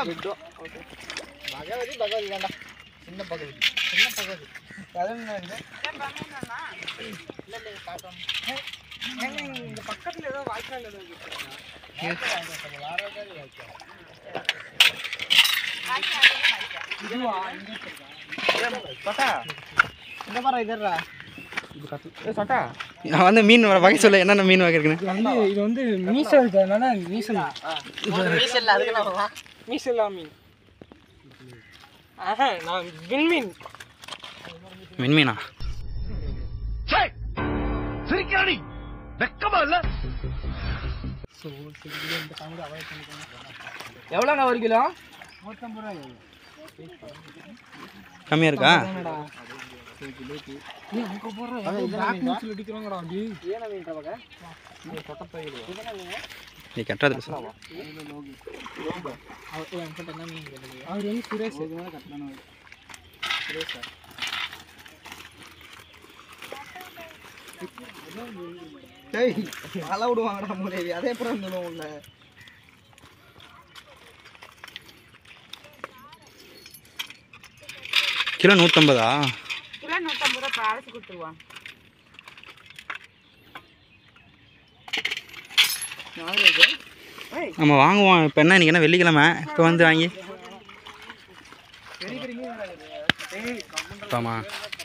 பகவதி பகவதி வேண்டாம் சின்ன பகவதி சின்ன பகவதி கதவு இல்லை இல்லை காட்டும் ஏங்க இந்த பக்கத்தில் ஏதோ வாய்க்கால் ஏதோ சொட்டா இந்த பாரு இதர்றா சொட்டா நான் வந்து மீன் வகை சொல்ல என்னென்ன மீன் வகை இருக்குன்னு வந்து இது வந்து மீசல் இருக்கிறதுனால மீசல் மீசல் அதுக்கு நான் மீசல்லா மீன் ஆஹா நான் விண்மீன் மீன் மீனா எவ்வளோங்க ஒரு கிலோ நூற்றம்பது ரூபாய் கம்மியாக இருக்கா அங்கே போடுறோம் பேக் மூச்சில் அடிக்கிறாங்கடா அப்படி ஏன மீன் பக நீ கட்டாது பேச அவர் வந்து சுரேஷ் கட்டணும் சுரேஷா டேய் மழை விடுவாங்கடா முறைவி அதே அப்புறம் இருந்தணும் உள்ள கிலோ நூற்றம்பதா கிலோ நூற்றம்பது ரூபா அரைச்சி கொடுத்துருவான் நம்ம வாங்குவோம் இப்போ என்ன இன்றைக்கி என்ன வெள்ளிக்கிழமை இப்போ வந்து வாங்கி பெரிய பெரிய மீன் ஆமாம்